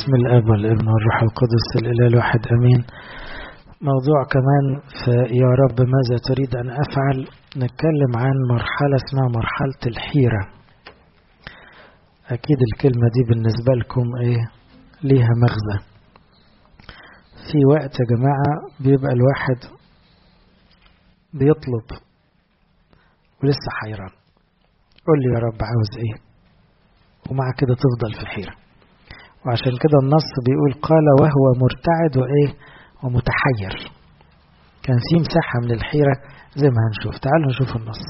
بسم الاب والابن والروح القدس الاله الواحد امين موضوع كمان في يا رب ماذا تريد ان افعل نتكلم عن مرحله اسمها مرحله الحيره اكيد الكلمه دي بالنسبه لكم ايه ليها مغزى في وقت يا جماعه بيبقى الواحد بيطلب ولسه حيران قول لي يا رب عاوز ايه ومع كده تفضل في حيره وعشان كده النص بيقول قال وهو مرتعد وايه ومتحير كان في مساحة من الحيرة زي ما هنشوف تعالوا نشوف النص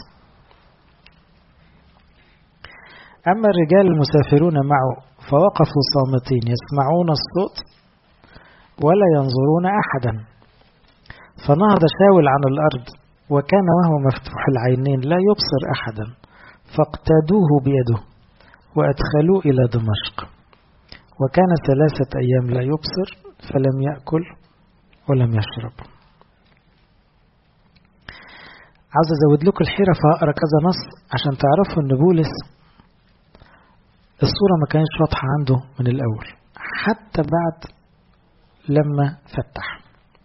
أما الرجال المسافرون معه فوقفوا صامتين يسمعون الصوت ولا ينظرون أحدا فنهض شاول عن الأرض وكان وهو مفتوح العينين لا يبصر أحدا فاقتادوه بيده وأدخلوه إلى دمشق وكان ثلاثة أيام لا يبصر فلم يأكل ولم يشرب عاوز أزود لكم الحيرة فأقرأ كذا نص عشان تعرفوا أن بولس الصورة ما كانتش واضحة عنده من الأول حتى بعد لما فتح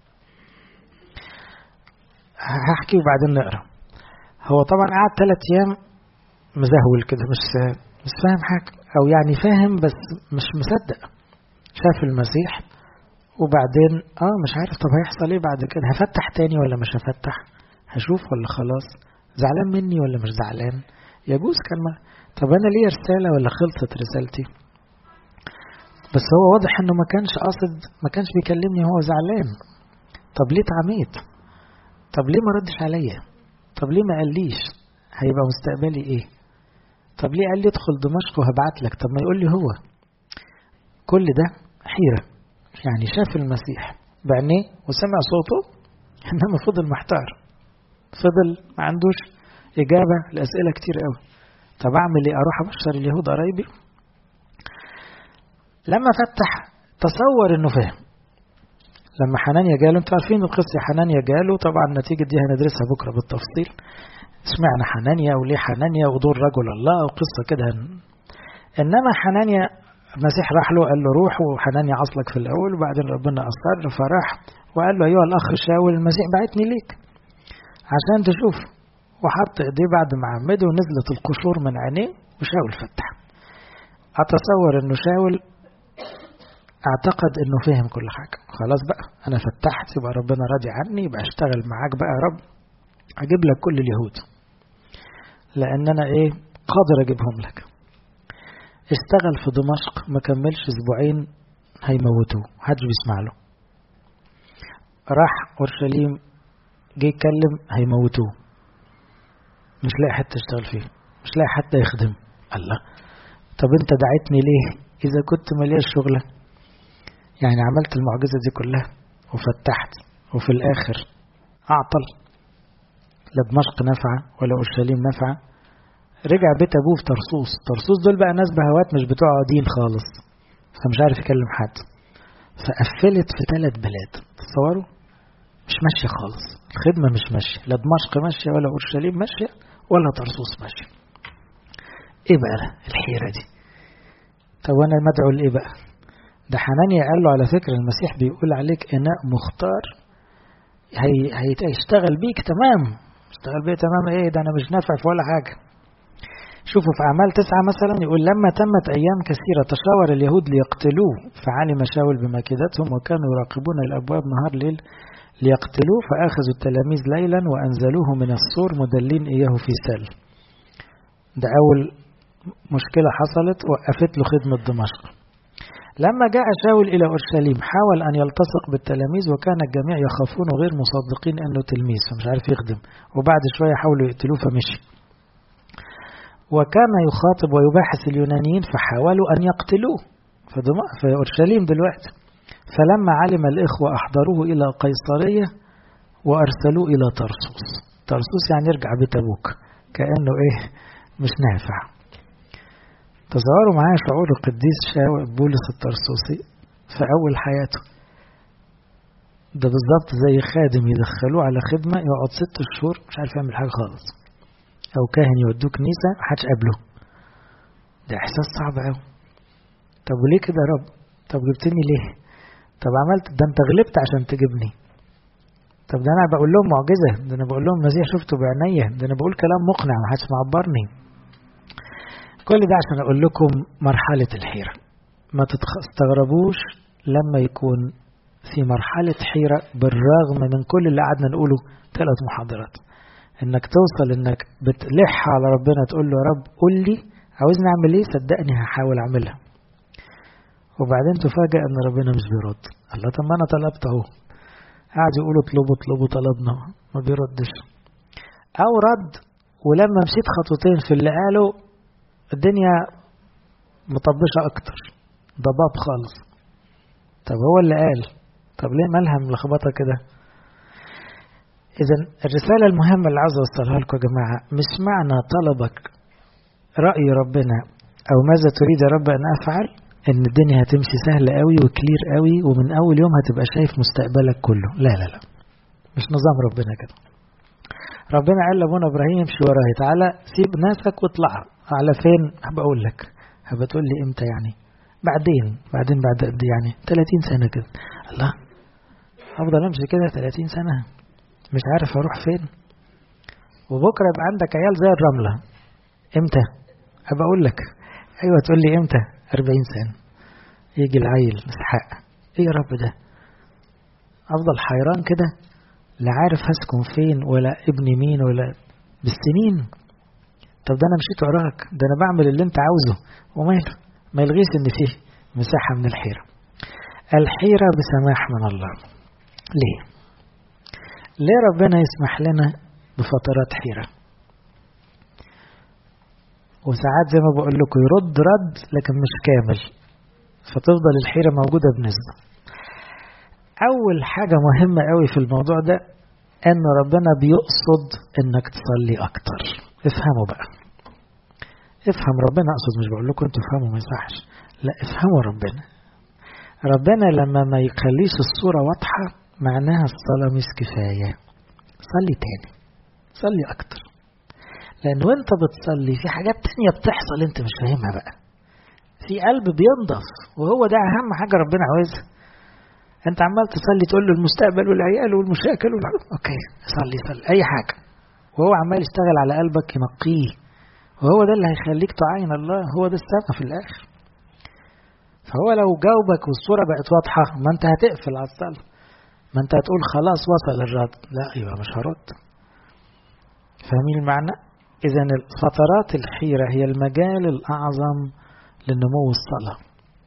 هحكي وبعدين نقرا هو طبعا قعد ثلاث أيام مزهول كده مش مش فاهم حاجة أو يعني فاهم بس مش مصدق شاف المسيح وبعدين اه مش عارف طب هيحصل ايه بعد كده هفتح تاني ولا مش هفتح هشوف ولا خلاص زعلان مني ولا مش زعلان يجوز كان ما طب انا ليه رسالة ولا خلصت رسالتي بس هو واضح انه ما كانش قاصد ما كانش بيكلمني هو زعلان طب ليه اتعميت طب ليه ما ردش عليا طب ليه ما قاليش هيبقى مستقبلي ايه طب ليه قال لي ادخل دمشق وهبعت لك طب ما يقول لي هو كل ده حيرة يعني شاف المسيح بعينيه وسمع صوته انما فضل محتار فضل ما عندوش إجابة لأسئلة كتير قوي طب أعمل إيه أروح أبشر اليهود قرايبي لما فتح تصور إنه فاهم لما حنانيا جاله انتوا عارفين القصة حنانيا جاله طبعا النتيجة دي هندرسها بكرة بالتفصيل اشمعنى حنانيا وليه حنانيا ودور رجل الله وقصة كده إنما حنانيا المسيح راح له قال له روح وحنانيا عصلك في الأول وبعدين ربنا أصر فراح وقال له أيها الأخ شاول المسيح بعتني ليك عشان تشوف وحط ايديه بعد ما عمده ونزلت القشور من عينيه وشاول فتح أتصور إنه شاول اعتقد إنه فهم كل حاجة خلاص بقى أنا فتحت يبقى ربنا راضي عني يبقى أشتغل معاك بقى يا رب أجيب لك كل اليهود لأن أنا إيه قادر أجيبهم لك اشتغل في دمشق ما كملش أسبوعين هيموتوه محدش بيسمع له راح أورشليم جه يتكلم هيموتوه مش لاقي حتى يشتغل فيه مش لاقي حتى يخدم الله طب انت دعيتني ليه اذا كنت ملياش شغلة يعني عملت المعجزة دي كلها وفتحت وفي الاخر اعطل لا دمشق نفعة ولا اورشليم نفعة رجع بيت ابوه في طرسوس طرسوس دول بقى ناس بهوات مش بتوع دين خالص فمش عارف يكلم حد فقفلت في ثلاث بلاد تصوروا مش ماشية خالص الخدمة مش ماشية لا دمشق ماشية ولا أورشليم ماشية ولا طرسوس ماشية إيه بقى الحيرة دي طب أنا مدعو لإيه بقى ده حنانيا قال له على فكرة المسيح بيقول عليك إناء مختار هي هيشتغل بيك تمام اشتغل بيه تمام إيه ده أنا مش نافع في ولا حاجة شوفوا في أعمال تسعة مثلا يقول لما تمت أيام كثيرة تشاور اليهود ليقتلوه فعلم شاول بمكيدتهم وكانوا يراقبون الأبواب نهار ليل ليقتلوه فأخذوا التلاميذ ليلا وأنزلوه من السور مدلين إياه في سل ده أول مشكلة حصلت وقفت له خدمة دمشق لما جاء شاول إلى أورشليم حاول أن يلتصق بالتلاميذ وكان الجميع يخافون غير مصدقين أنه تلميذ فمش عارف يخدم وبعد شوية حاولوا يقتلوه فمشي وكان يخاطب ويباحث اليونانيين فحاولوا أن يقتلوه في أورشليم دلوقتي فلما علم الإخوة أحضروه إلى قيصرية وأرسلوه إلى طرسوس طرسوس يعني يرجع بيت أبوك كأنه إيه مش نافع تصوروا معايا شعور القديس بولس الطرسوسي في أول حياته ده بالظبط زي خادم يدخلوه على خدمة يقعد ست شهور مش عارف يعمل حاجة خالص أو كاهن يودوه كنيسة محدش قابله ده إحساس صعب أوي طب وليه كده يا رب طب جبتني ليه طب عملت ده انت غلبت عشان تجيبني طب ده انا بقول لهم معجزة ده انا بقول لهم المسيح شفته بعينيا ده انا بقول كلام مقنع ما حدش معبرني كل ده عشان اقول لكم مرحلة الحيرة ما تستغربوش لما يكون في مرحلة حيرة بالرغم من كل اللي قعدنا نقوله ثلاث محاضرات انك توصل انك بتلح على ربنا تقول له يا رب قول لي عاوزني اعمل ايه صدقني هحاول اعملها وبعدين تفاجأ ان ربنا مش بيرد الله طب ما انا طلبت اهو قاعد يقولوا اطلبوا اطلبوا طلبنا ما بيردش او رد ولما مشيت خطوتين في اللي قاله الدنيا مطبشة اكتر ضباب خالص طب هو اللي قال طب ليه مالها ملخبطة كده إذا الرسالة المهمة اللي عاوز أوصلها لكم يا جماعة مش معنى طلبك رأي ربنا أو ماذا تريد يا رب أن أفعل إن الدنيا هتمشي سهلة قوي وكلير قوي ومن أول يوم هتبقى شايف مستقبلك كله لا لا لا مش نظام ربنا كده ربنا قال لابونا إبراهيم امشي وراي تعالى سيب ناسك واطلع على فين هبقى أقول لك هبقى تقول لي إمتى يعني بعدين بعدين بعد قد يعني 30 سنة كده الله أفضل أمشي كده 30 سنة مش عارف اروح فين وبكره يبقى عندك عيال زي الرمله امتى ابقى اقول لك ايوه تقول لي امتى 40 سنه يجي العيل اسحاق ايه يا رب ده افضل حيران كده لا عارف هسكن فين ولا ابني مين ولا بالسنين طب ده انا مشيت وراك ده انا بعمل اللي انت عاوزه وماله ما يلغيش ان فيه مساحه من الحيره الحيره بسماح من الله ليه ليه ربنا يسمح لنا بفترات حيرة وساعات زي ما بقول لكم يرد رد لكن مش كامل فتفضل الحيرة موجودة بنسبة أول حاجة مهمة قوي في الموضوع ده أن ربنا بيقصد أنك تصلي أكتر افهموا بقى افهم ربنا أقصد مش بقول لكم أنتوا افهموا ما يصحش لا افهموا ربنا ربنا لما ما يخليش الصورة واضحة معناها الصلاة مش كفاية صلي تاني صلي أكتر لأن وانت بتصلي في حاجات تانية بتحصل انت مش فاهمها بقى في قلب بينضف وهو ده أهم حاجة ربنا عاوزها انت عمال تصلي تقول له المستقبل والعيال والمشاكل وال... اوكي صلي صلي اي حاجة وهو عمال يشتغل على قلبك ينقيه وهو ده اللي هيخليك تعاين الله هو ده السبب في الاخر فهو لو جاوبك والصورة بقت واضحة ما انت هتقفل على الصلاة ما انت هتقول خلاص وصل الرد لا يبقى مش هرد فاهمين المعنى اذا فترات الحيرة هي المجال الاعظم لنمو الصلاة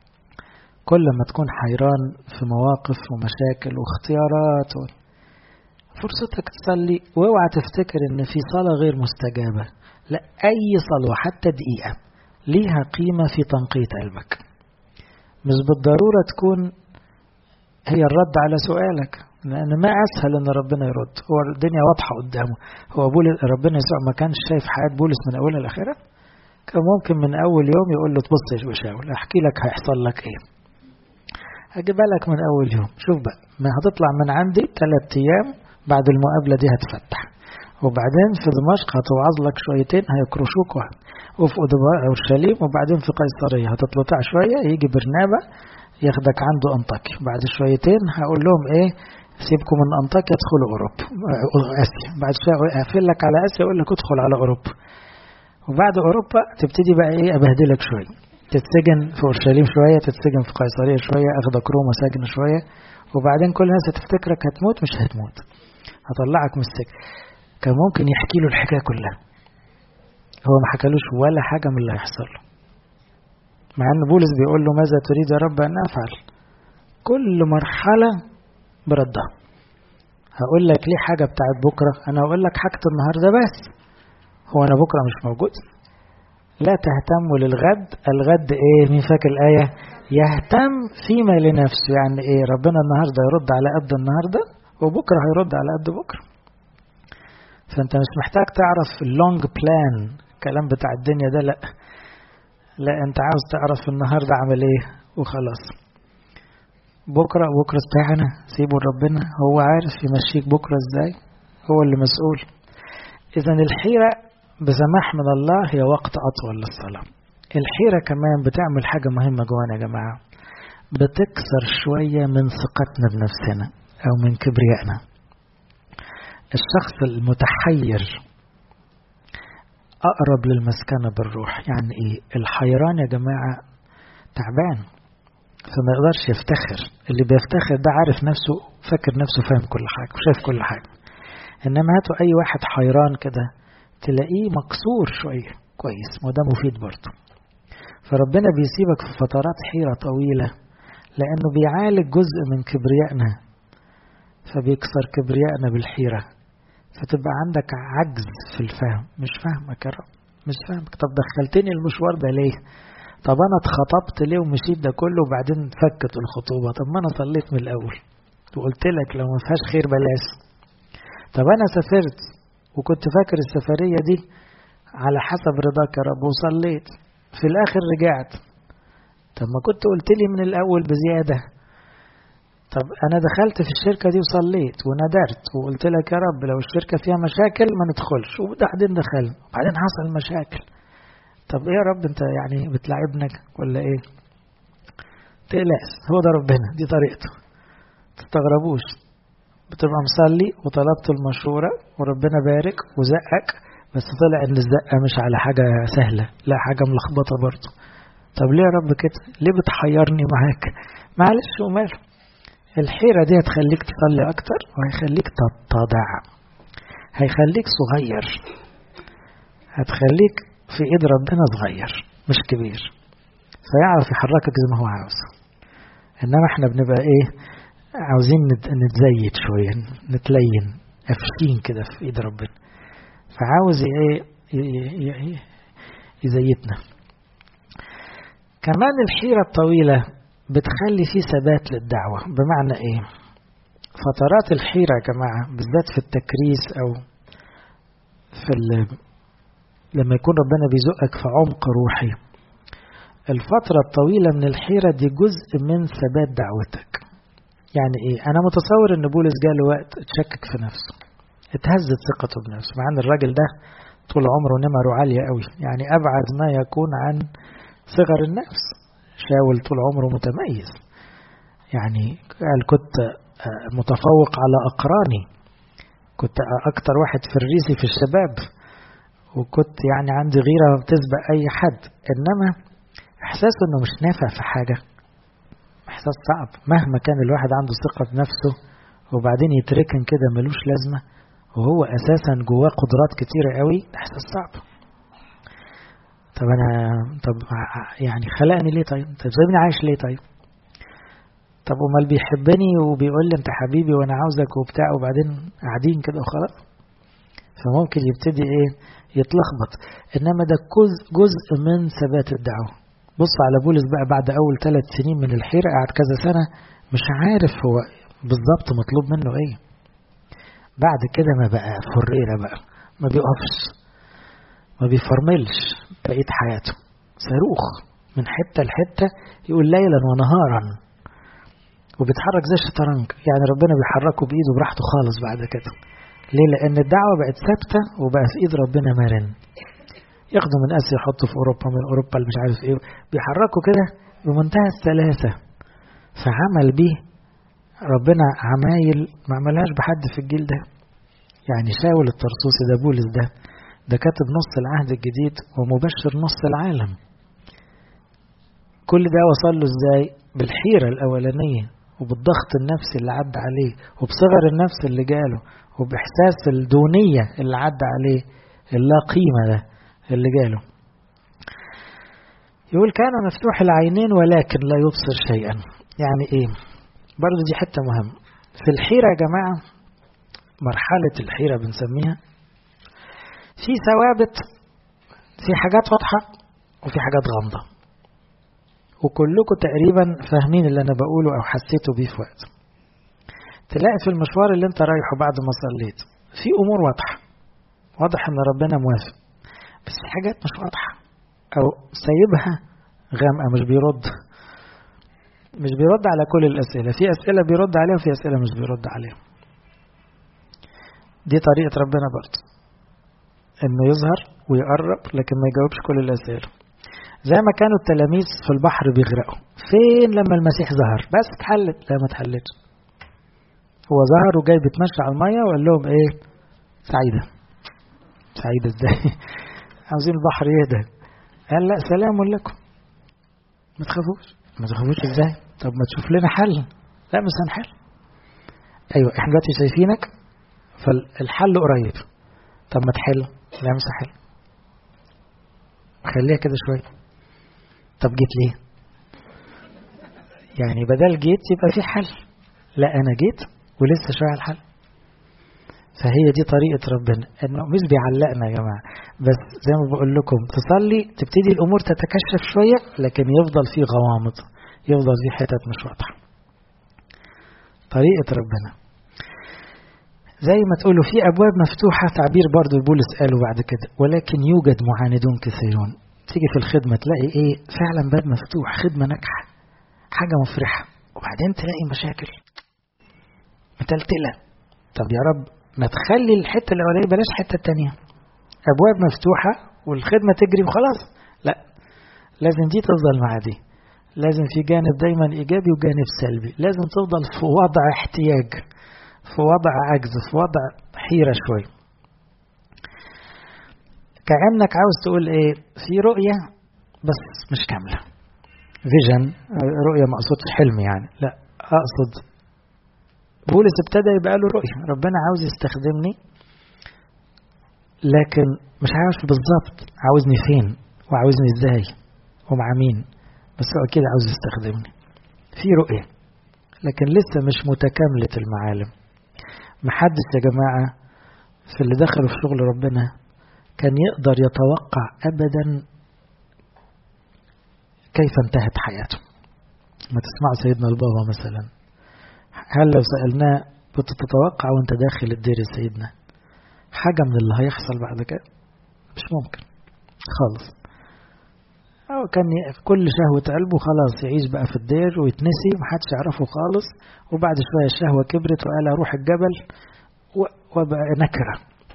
كل ما تكون حيران في مواقف ومشاكل واختيارات و... فرصتك تصلي واوعى تفتكر ان في صلاة غير مستجابة لا اي صلوة حتى دقيقة ليها قيمة في تنقية قلبك مش بالضرورة تكون هي الرد على سؤالك لأن ما أسهل إن ربنا يرد هو الدنيا واضحة قدامه هو بولس ربنا يسوع ما كانش شايف حياة بولس من أولها لآخرها كان ممكن من أول يوم يقول له تبص يا شاول أحكي لك هيحصل لك إيه هجيبها لك من أول يوم شوف بقى ما هتطلع من عندي ثلاث أيام بعد المقابلة دي هتفتح وبعدين في دمشق هتوعظ لك شويتين هيكرشوك وفي أورشليم وبعدين في قيصرية هتطلع شوية يجي برنابا ياخدك عنده أنطاكيا بعد شويتين هقول لهم إيه سيبكم من أنطاكيا ادخلوا أوروبا آسيا بعد شوية أقفل لك على آسيا أقول لك ادخل على أوروبا وبعد أوروبا تبتدي بقى إيه أبهدلك شوية تتسجن في أورشليم شوية تتسجن في قيصرية شوية أخدك روما سجن شوية وبعدين كل الناس هتفتكرك هتموت مش هتموت هطلعك من السجن كان ممكن يحكي له الحكاية كلها هو ما حكالوش ولا حاجة من اللي هيحصل له مع ان بولس بيقول له ماذا تريد يا رب ان افعل كل مرحلة بردها هقول لك ليه حاجة بتاعت بكرة انا هقول لك حاجة النهاردة بس هو انا بكرة مش موجود لا تهتموا للغد الغد ايه مين فاكر الآية يهتم فيما لنفسه يعني ايه ربنا النهاردة يرد على قد النهاردة وبكرة هيرد على قد بكرة فانت مش محتاج تعرف اللونج بلان الكلام بتاع الدنيا ده لا لا انت عاوز تعرف النهارده عمل ايه وخلاص بكره بكره بتاعنا سيبه لربنا هو عارف يمشيك بكره ازاي هو اللي مسؤول اذا الحيره بسماح من الله هي وقت اطول للصلاه الحيره كمان بتعمل حاجه مهمه جوانا يا جماعه بتكسر شوية من ثقتنا بنفسنا أو من كبريائنا الشخص المتحير أقرب للمسكنة بالروح يعني إيه الحيران يا جماعة تعبان فما يقدرش يفتخر اللي بيفتخر ده عارف نفسه فاكر نفسه فاهم كل حاجة وشايف كل حاجة إنما هاتوا أي واحد حيران كده تلاقيه مكسور شوية كويس وده مفيد برضه فربنا بيسيبك في فترات حيرة طويلة لأنه بيعالج جزء من كبريائنا فبيكسر كبريائنا بالحيرة فتبقى عندك عجز في الفهم مش فاهمك يا رب مش فاهمك طب دخلتني المشوار ده ليه طب انا اتخطبت ليه ومشيت ده كله وبعدين فكت الخطوبة طب ما انا صليت من الاول وقلت لك لو ما فيهاش خير بلاش طب انا سافرت وكنت فاكر السفرية دي على حسب رضاك يا رب وصليت في الاخر رجعت طب ما كنت قلت لي من الاول بزيادة طب انا دخلت في الشركة دي وصليت وندرت وقلت لك يا رب لو الشركة فيها مشاكل ما ندخلش وبعدين دخلنا وبعدين حصل مشاكل طب ايه يا رب انت يعني بتلعبنا ولا ايه تقلقش هو ده ربنا دي طريقته تستغربوش بتبقى مصلي وطلبت المشورة وربنا بارك وزقك بس طلع ان الزقة مش على حاجة سهلة لا حاجة ملخبطة برضه طب ليه يا رب كده ليه بتحيرني معاك معلش وماله الحيرة دي هتخليك تصلي أكتر وهيخليك تتضع هيخليك صغير هتخليك في إيد ربنا صغير مش كبير فيعرف يحركك زي ما هو عاوز إنما إحنا بنبقى إيه عاوزين نتزيد شوية نتلين قافشين كده في إيد ربنا فعاوز إيه يزيتنا كمان الحيرة الطويلة بتخلي فيه ثبات للدعوة بمعنى ايه فترات الحيرة يا جماعة بالذات في التكريس او في لما يكون ربنا بيزقك في عمق روحي الفترة الطويلة من الحيرة دي جزء من ثبات دعوتك يعني ايه انا متصور ان بولس جاله وقت اتشكك في نفسه اتهزت ثقته بنفسه مع ان الراجل ده طول عمره نمره عالية قوي يعني ابعد ما يكون عن صغر النفس شاول طول عمره متميز يعني قال كنت متفوق على أقراني كنت أكتر واحد فريسي في الشباب وكنت يعني عندي غيرة بتسبق أي حد إنما إحساسه إنه مش نافع في حاجة إحساس صعب مهما كان الواحد عنده ثقة بنفسه وبعدين يتركن كده ملوش لازمة وهو أساسا جواه قدرات كتيرة قوي إحساس صعب طب انا طب يعني خلقني ليه طيب طب سايبني عايش ليه طيب طب امال بيحبني وبيقول لي انت حبيبي وانا عاوزك وبتاع وبعدين قاعدين كده وخلاص فممكن يبتدي ايه يتلخبط انما ده جزء جزء من ثبات الدعوه بص على بولس بقى بعد اول ثلاث سنين من الحيره قعد كذا سنه مش عارف هو بالظبط مطلوب منه ايه بعد كده ما بقى فريره بقى ما بيقفش ما بيفرملش بقية حياته صاروخ من حتة لحتة يقول ليلا ونهارا وبيتحرك زي الشطرنج يعني ربنا بيحركه بإيده براحته خالص بعد كده ليه لأن الدعوة بقت ثابتة وبقى في إيد ربنا مرن ياخدوا من آسيا يحطوا في أوروبا من أوروبا اللي مش عارف إيه بيحركوا كده بمنتهى السلاسة فعمل بيه ربنا عمايل ما عملهاش بحد في الجيل ده يعني شاول الطرسوسي ده بولس ده ده كاتب نص العهد الجديد ومبشر نص العالم كل ده وصل له ازاي بالحيرة الأولانية وبالضغط النفسي اللي عدى عليه وبصغر النفس اللي جاله وبإحساس الدونية اللي عدى عليه اللا قيمة ده اللي جاله يقول كان مفتوح العينين ولكن لا يبصر شيئا يعني ايه برضو دي حتة مهمة في الحيرة يا جماعة مرحلة الحيرة بنسميها في ثوابت في حاجات واضحة وفي حاجات غامضة وكلكم تقريبا فاهمين اللي أنا بقوله أو حسيتوا بيه في وقت تلاقي في المشوار اللي انت رايحه بعد ما صليت في أمور واضحة واضح إن ربنا موافق بس في حاجات مش واضحة أو سايبها غامقة مش بيرد مش بيرد على كل الأسئلة في أسئلة بيرد عليها وفي أسئلة مش بيرد عليها دي طريقة ربنا برضه انه يظهر ويقرب لكن ما يجاوبش كل الاسئله زي ما كانوا التلاميذ في البحر بيغرقوا فين لما المسيح ظهر بس اتحلت لا ما اتحلتش هو ظهر وجاي بيتمشى على الميه وقال لهم ايه سعيده سعيده ازاي عاوزين البحر يهدى قال لا سلام لكم ما تخافوش ما تخافوش ازاي طب ما تشوف لنا حل لا مش هنحل ايوه احنا دلوقتي شايفينك فالحل قريب طب ما تحل لا مش هحل خليها كده شويه طب جيت ليه يعني بدل جيت يبقى في حل لا انا جيت ولسه شويه على الحل فهي دي طريقة ربنا انه مش بيعلقنا يا جماعة بس زي ما بقول لكم تصلي تبتدي الامور تتكشف شوية لكن يفضل في غوامض يفضل في حتت مش واضحة طريقة ربنا زي ما تقولوا في ابواب مفتوحة تعبير برضو بولس قاله بعد كده ولكن يوجد معاندون كثيرون تيجي في الخدمة تلاقي ايه فعلا باب مفتوح خدمة ناجحة حاجة مفرحة وبعدين تلاقي مشاكل متلتلة طب يا رب ما تخلي الحتة الأولانية بلاش الحتة التانية أبواب مفتوحة والخدمة تجري وخلاص لا لازم دي تفضل مع دي لازم في جانب دايما إيجابي وجانب سلبي لازم تفضل في وضع احتياج في وضع عجز في وضع حيرة شوي كأنك عاوز تقول ايه في رؤية بس مش كاملة فيجن رؤية ما أقصدش حلم يعني لا أقصد بولس ابتدى يبقى له رؤية ربنا عاوز يستخدمني لكن مش عارف بالظبط عاوزني فين وعاوزني ازاي ومع مين بس هو أكيد عاوز يستخدمني في رؤية لكن لسه مش متكاملة المعالم محدش يا جماعة في اللي دخلوا في شغل ربنا كان يقدر يتوقع أبدا كيف انتهت حياته ما تسمع سيدنا البابا مثلا هل لو سألناه بتتوقع وانت داخل الدير يا سيدنا حاجة من اللي هيحصل بعد كده مش ممكن خالص أو كان كل شهوة قلبه خلاص يعيش بقى في الدير ويتنسي محدش يعرفه خالص وبعد شوية الشهوة كبرت وقال أروح الجبل وبقى نكرة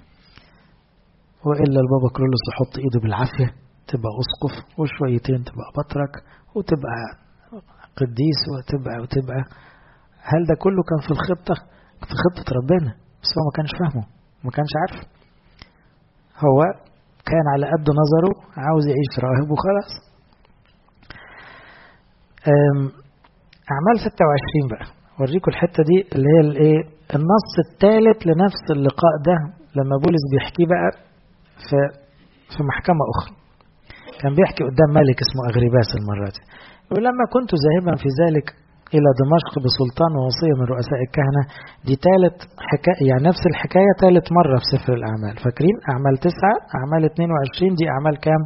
وإلا البابا كرولوس يحط إيده بالعافية تبقى أسقف وشويتين تبقى بطرك وتبقى قديس وتبقى وتبقى هل ده كله كان في الخطة في خطة ربنا بس هو ما كانش فاهمه ما كانش عارف هو كان على قد نظره عاوز يعيش راهب وخلاص أعمال 26 بقى أوريكم الحتة دي اللي هي الإيه النص الثالث لنفس اللقاء ده لما بولس بيحكي بقى في في محكمة أخرى كان بيحكي قدام ملك اسمه أغريباس المرة دي ولما كنت ذاهبا في ذلك إلى دمشق بسلطان ووصية من رؤساء الكهنة دي ثالث حكاية يعني نفس الحكاية ثالث مرة في سفر الأعمال فاكرين أعمال تسعة أعمال 22 دي أعمال كام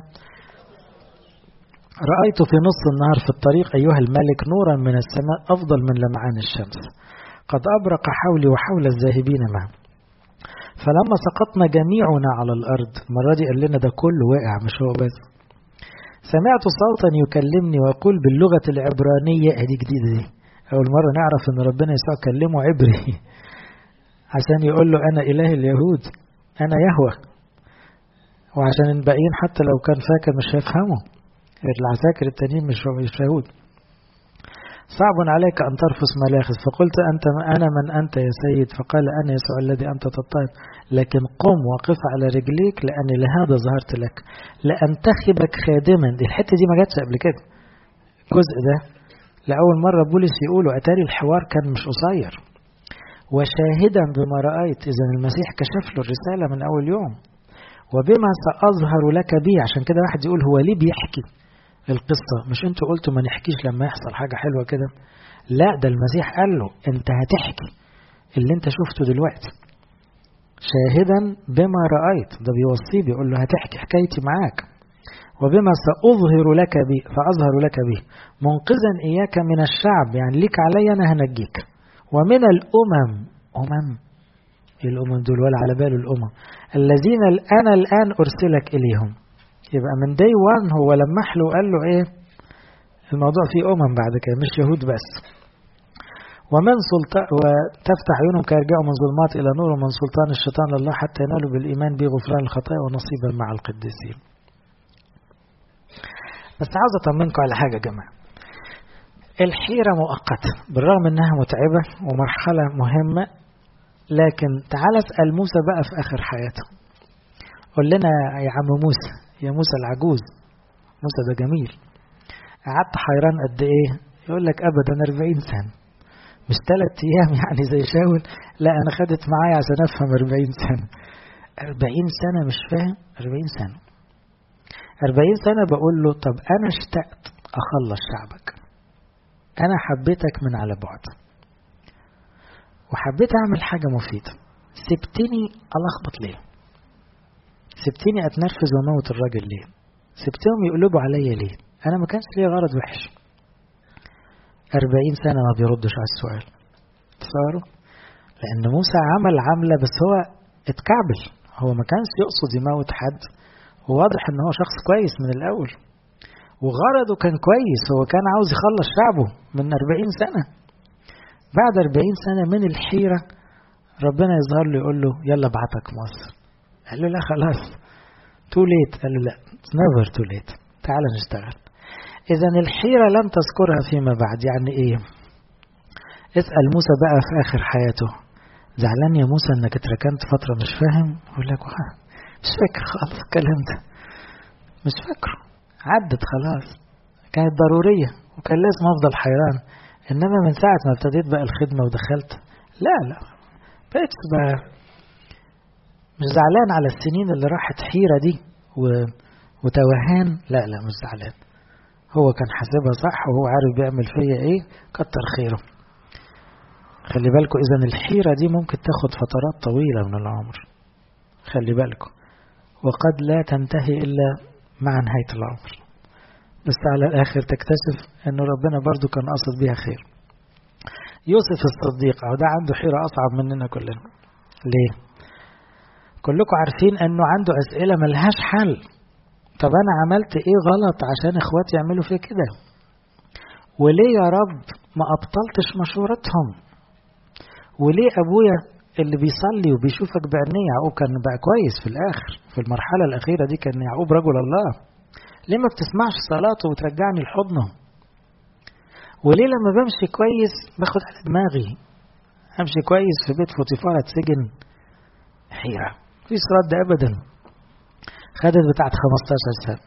رأيت في نص النهار في الطريق أيها الملك نورا من السماء أفضل من لمعان الشمس قد أبرق حولي وحول الذاهبين معه فلما سقطنا جميعنا على الأرض المرة دي قال لنا ده كله واقع مش هو بس سمعت صوتا يكلمني ويقول باللغة العبرانية دي جديدة دي أول مرة نعرف أن ربنا يسوع كلمه عبري عشان يقول له أنا إله اليهود أنا يهوى وعشان الباقيين حتى لو كان فاكر مش هيفهموا العساكر التانيين مش مش يهود صعب عليك أن ترفس ملاخس فقلت أنت أنا من أنت يا سيد فقال أنا يسوع الذي أنت تضطهد لكن قم وقف على رجليك لأني لهذا ظهرت لك لأنتخبك خادما دي الحتة دي ما جاتش قبل كده الجزء ده لأول مرة بولس يقولوا أتاري الحوار كان مش قصير وشاهدا بما رأيت إذا المسيح كشف له الرسالة من أول يوم وبما سأظهر لك به عشان كده واحد يقول هو ليه بيحكي القصة مش انتوا قلتوا ما نحكيش لما يحصل حاجة حلوة كده لا ده المسيح قال له انت هتحكي اللي انت شفته دلوقتي شاهدا بما رأيت ده بيوصيه بيقول له هتحكي حكايتي معاك وبما سأظهر لك به فأظهر لك به منقذا إياك من الشعب يعني ليك علي أنا هنجيك ومن الأمم أمم إيه الأمم دول ولا على باله الأمم الذين أنا الآن أرسلك إليهم يبقى من دي وان هو لمح له وقال له ايه الموضوع فيه أمم بعد كده مش يهود بس ومن سلطان وتفتح عيونهم كيرجعوا من ظلمات إلى نور ومن سلطان الشيطان لله حتى ينالوا بالإيمان به غفران الخطايا ونصيبا مع القديسين بس عاوز اطمنكم على حاجة يا جماعة الحيرة مؤقتة بالرغم انها متعبة ومرحلة مهمة لكن تعال اسأل موسى بقى في اخر حياته قول لنا يا عم موسى يا موسى العجوز موسى ده جميل قعدت حيران قد ايه يقول لك ابدا 40 سنة مش ثلاث ايام يعني زي شاول لا انا خدت معايا عشان افهم 40 سنة 40 سنة مش فاهم 40 سنة 40 سنة بقول له طب انا اشتقت اخلص شعبك انا حبيتك من على بعد وحبيت اعمل حاجة مفيدة سبتني الخبط ليه سبتني اتنرفز واموت الراجل ليه سبتهم يقلبوا عليا ليه انا ما كانش ليا غرض وحش أربعين سنة ما بيردش على السؤال تصوروا لأن موسى عمل عملة بس هو اتكعبل هو ما كانش يقصد يموت حد وواضح ان هو شخص كويس من الأول وغرضه كان كويس هو كان عاوز يخلص شعبه من أربعين سنة بعد أربعين سنة من الحيرة ربنا يظهر له يقول له يلا ابعتك مصر قال له لا خلاص تو ليت قال له لا نيفر تو ليت تعال نشتغل إذا الحيرة لم تذكرها فيما بعد يعني إيه اسأل موسى بقى في آخر حياته زعلان يا موسى إنك اتركنت فترة مش فاهم يقول لك مش فاكر خالص الكلام ده مش فاكره عدت خلاص كانت ضرورية وكان لازم أفضل حيران إنما من ساعة ما ابتديت بقى الخدمة ودخلت لا لا بقيت بقى مش زعلان على السنين اللي راحت حيرة دي و... وتوهان لا لا مش زعلان هو كان حاسبها صح وهو عارف بيعمل فيا ايه كتر خيره خلي بالكم اذا الحيرة دي ممكن تاخد فترات طويلة من العمر خلي بالكم وقد لا تنتهي الا مع نهاية العمر بس على الاخر تكتشف ان ربنا برضو كان قصد بيها خير يوسف الصديق او ده عنده حيرة اصعب مننا كلنا ليه كلكم عارفين انه عنده اسئلة ملهاش حل طب انا عملت ايه غلط عشان اخواتي يعملوا فيه كده وليه يا رب ما ابطلتش مشورتهم وليه ابويا اللي بيصلي وبيشوفك بعينيه يعقوب كان بقى كويس في الاخر في المرحله الاخيره دي كان يعقوب رجل الله ليه ما بتسمعش صلاته وترجعني لحضنه وليه لما بمشي كويس باخد على دماغي امشي كويس في بيت فوتيفار اتسجن حيره مفيش رد ابدا خدت بتاعت 15 سنة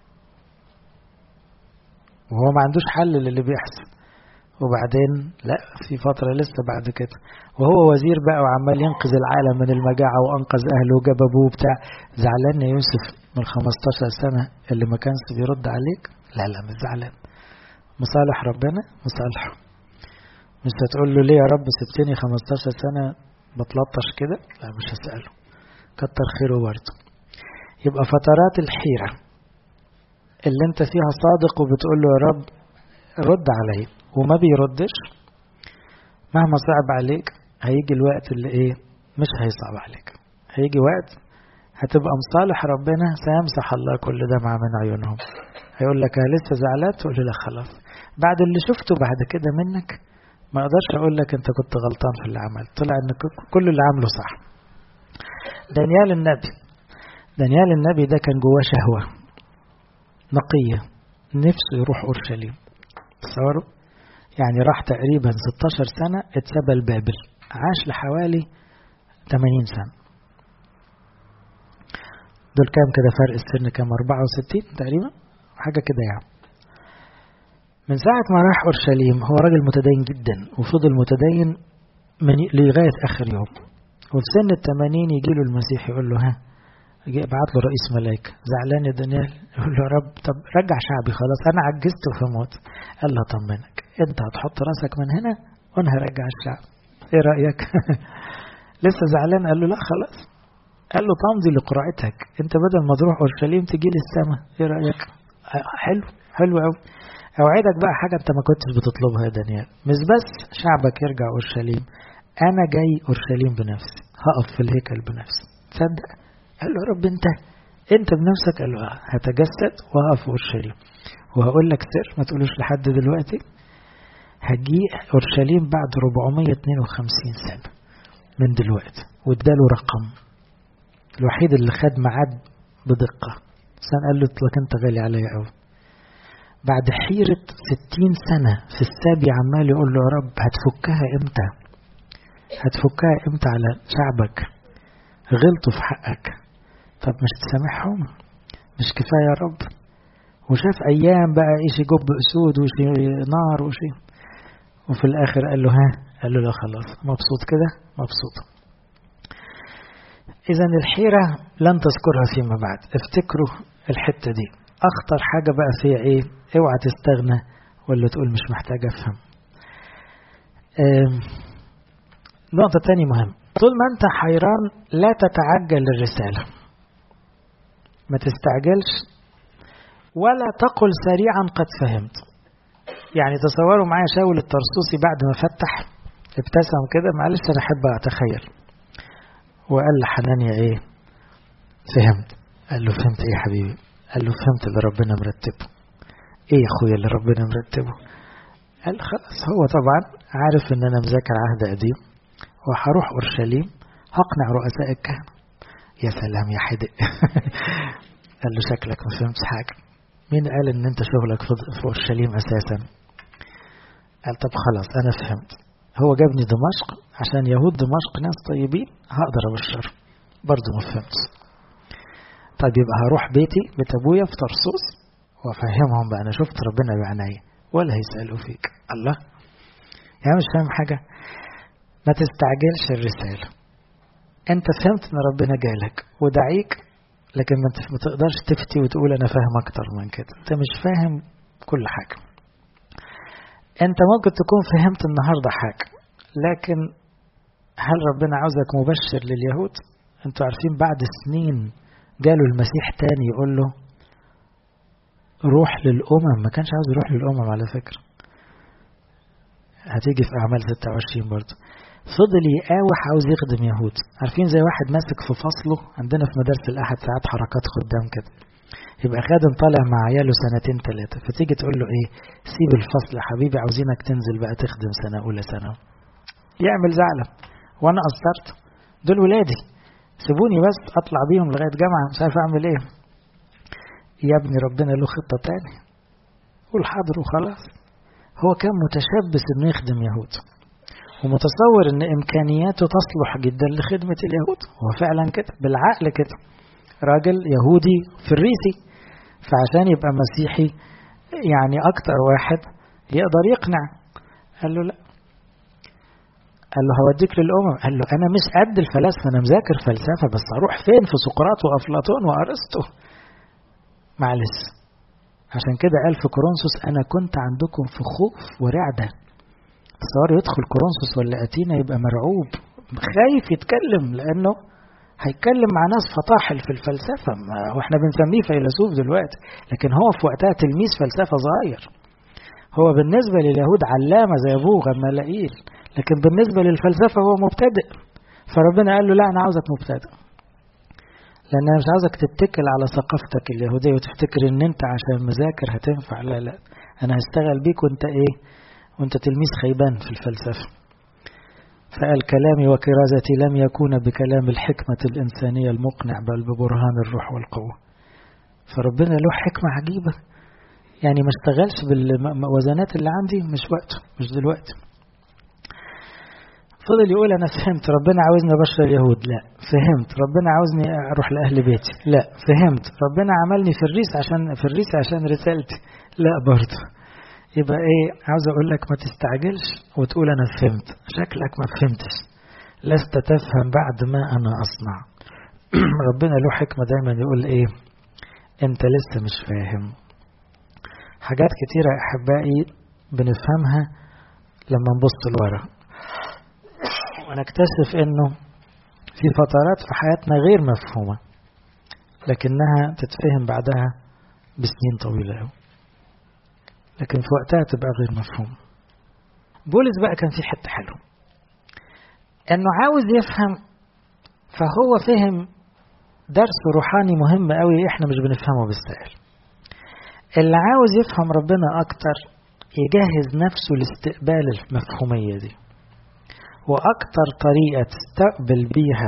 وهو ما عندوش حل للي بيحصل وبعدين لا في فترة لسه بعد كده وهو وزير بقى وعمال ينقذ العالم من المجاعة وأنقذ أهله وجاب أبوه بتاع زعلان يا يوسف من 15 سنة اللي ما كانش بيرد عليك لا لا مش زعلان مصالح ربنا مصالحه مش هتقول له ليه يا رب سبتني 15 سنة بتلطش كده لا مش هسأله كتر خيره برضه يبقى فترات الحيرة اللي انت فيها صادق وبتقول له يا رب رد علي وما بيردش مهما صعب عليك هيجي الوقت اللي ايه مش هيصعب عليك هيجي وقت هتبقى مصالح ربنا سيمسح الله كل دمعة من عيونهم هيقول لك انا لسه زعلان تقول له لا خلاص بعد اللي شفته بعد كده منك ما اقدرش اقول لك انت كنت غلطان في اللي عملت طلع ان كل اللي عامله صح دانيال النبي دانيال النبي ده كان جواه شهوة نقية نفسه يروح أورشليم تصوروا يعني راح تقريبا 16 سنة اتسبى لبابل عاش لحوالي 80 سنة دول كام كده فرق السن كام 64 تقريبا حاجة كده يعني من ساعة ما راح أورشليم هو راجل متدين جدا وفضل متدين من لغاية آخر يوم وفي سن التمانين يجي له المسيح يقول له ها يبعت له رئيس ملايكة زعلان يا دانيال يقول له يا رب طب رجع شعبي خلاص أنا عجزت وفموت قال له طمنك أنت هتحط راسك من هنا وأنا هرجع الشعب إيه رأيك لسه زعلان قال له لا خلاص قال له تمضي لقراءتك أنت بدل ما تروح أورشليم تجي لي السماء إيه رأيك حلو حلو قوي أوعدك بقى حاجة أنت ما كنتش بتطلبها يا دانيال مش بس شعبك يرجع أورشليم أنا جاي أورشليم بنفسي هقف في الهيكل بنفسي تصدق قال له رب انت انت بنفسك قال له هتجسد وهقف في اورشليم وهقول لك سر ما تقولوش لحد دلوقتي هجي اورشليم بعد 452 سنه من دلوقتي واداله رقم الوحيد اللي خد ميعاد بدقه سان قال له لك انت غالي عليا قوي بعد حيرة ستين سنة في السابي عمال يقول له يا رب هتفكها امتى هتفكها امتى على شعبك غلطوا في حقك طب مش تسامحهم مش كفاية يا رب وشاف أيام بقى إيش جب أسود وشي نار وشي وفي الآخر قال له ها قال له لا خلاص مبسوط كده مبسوط إذا الحيرة لن تذكرها فيما بعد افتكروا الحتة دي أخطر حاجة بقى فيها إيه اوعى تستغنى ولا تقول مش محتاج أفهم نقطة تاني مهم طول ما أنت حيران لا تتعجل الرسالة ما تستعجلش ولا تقل سريعا قد فهمت يعني تصوروا معايا شاول الطرسوسي بعد ما فتح ابتسم كده معلش انا احب اتخيل وقال لحنانيا ايه فهمت قال له فهمت ايه يا حبيبي قال له فهمت اللي ربنا مرتبه ايه يا اخويا اللي ربنا مرتبه قال خلاص هو طبعا عارف ان انا مذاكر عهد قديم وهروح اورشليم هقنع رؤساء الكهنه يا سلام يا حدق قال له شكلك ما فهمتش حاجه مين قال ان انت شغلك في اورشليم اساسا قال طب خلاص انا فهمت هو جابني دمشق عشان يهود دمشق ناس طيبين هقدر ابشر برضه ما فهمتش طيب يبقى هروح بيتي بيت ابويا في طرسوس وافهمهم بقى انا شفت ربنا بعينيا ولا هيسالوا فيك الله يعني مش فاهم حاجه ما تستعجلش الرساله انت فهمت ان ربنا جالك ودعيك لكن ما تقدرش تفتي وتقول انا فاهم اكتر من كده انت مش فاهم كل حاجه انت ممكن تكون فهمت النهارده حاجه لكن هل ربنا عاوزك مبشر لليهود انتوا عارفين بعد سنين جاله المسيح تاني يقول له روح للأمم ما كانش عاوز يروح للأمم على فكرة هتيجي في أعمال 26 برضه فضل يقاوح عاوز يخدم يهود عارفين زي واحد ماسك في فصله عندنا في مدارس الأحد ساعات حركات خدام كده يبقى خادم طالع مع عياله سنتين ثلاثة فتيجي تقول له ايه سيب الفصل يا حبيبي عاوزينك تنزل بقى تخدم سنة أولى سنة يعمل زعلة وأنا قصرت دول ولادي سيبوني بس أطلع بيهم لغاية جامعة مش عارف أعمل إيه يا ابني ربنا له خطة تاني قول حاضر وخلاص هو كان متشبث إنه يخدم يهود ومتصور إن إمكانياته تصلح جدا لخدمة اليهود هو فعلا كده بالعقل كده راجل يهودي فريسي فعشان يبقى مسيحي يعني أكتر واحد يقدر يقنع قال له لا قال له هوديك للأمم قال له أنا مش قد الفلاسفة أنا مذاكر فلسفة بس أروح فين في سقراط وأفلاطون وأرسطو معلش عشان كده قال في كورنثوس أنا كنت عندكم في خوف ورعدة تصور يدخل كورنثوس ولا أتينا يبقى مرعوب خايف يتكلم لأنه هيتكلم مع ناس فطاحل في الفلسفة واحنا بنسميه فيلسوف دلوقتي لكن هو في وقتها تلميذ فلسفة صغير هو بالنسبة لليهود علامة زي أبوه غمالائيل لكن بالنسبة للفلسفة هو مبتدئ فربنا قال له لا أنا عاوزك مبتدئ لأن أنا مش عاوزك تتكل على ثقافتك اليهودية وتفتكر إن أنت عشان مذاكر هتنفع لا لا أنا هشتغل بيك وأنت إيه وأنت تلميذ خيبان في الفلسفة فقال كلامي وكرازتي لم يكون بكلام الحكمة الإنسانية المقنع بل ببرهان الروح والقوة فربنا له حكمة عجيبة يعني ما اشتغلش بالوزنات اللي عندي مش وقته مش دلوقتي فضل يقول أنا فهمت ربنا عاوزني أبشر اليهود لا فهمت ربنا عاوزني أروح لأهل بيتي لا فهمت ربنا عملني في الريس عشان في الريس عشان رسالتي لا برضه يبقى ايه عاوز اقول لك ما تستعجلش وتقول انا فهمت شكلك ما فهمتش لست تفهم بعد ما انا اصنع ربنا له حكمة دايما يقول ايه انت لسه مش فاهم حاجات كتيرة احبائي بنفهمها لما نبص لورا ونكتشف انه في فترات في حياتنا غير مفهومة لكنها تتفهم بعدها بسنين طويلة قوي لكن في وقتها تبقى غير مفهوم بولس بقى كان في حتة حلوة انه عاوز يفهم فهو فهم درس روحاني مهم قوي احنا مش بنفهمه بالسهل اللي عاوز يفهم ربنا اكتر يجهز نفسه لاستقبال المفهومية دي واكتر طريقة تستقبل بيها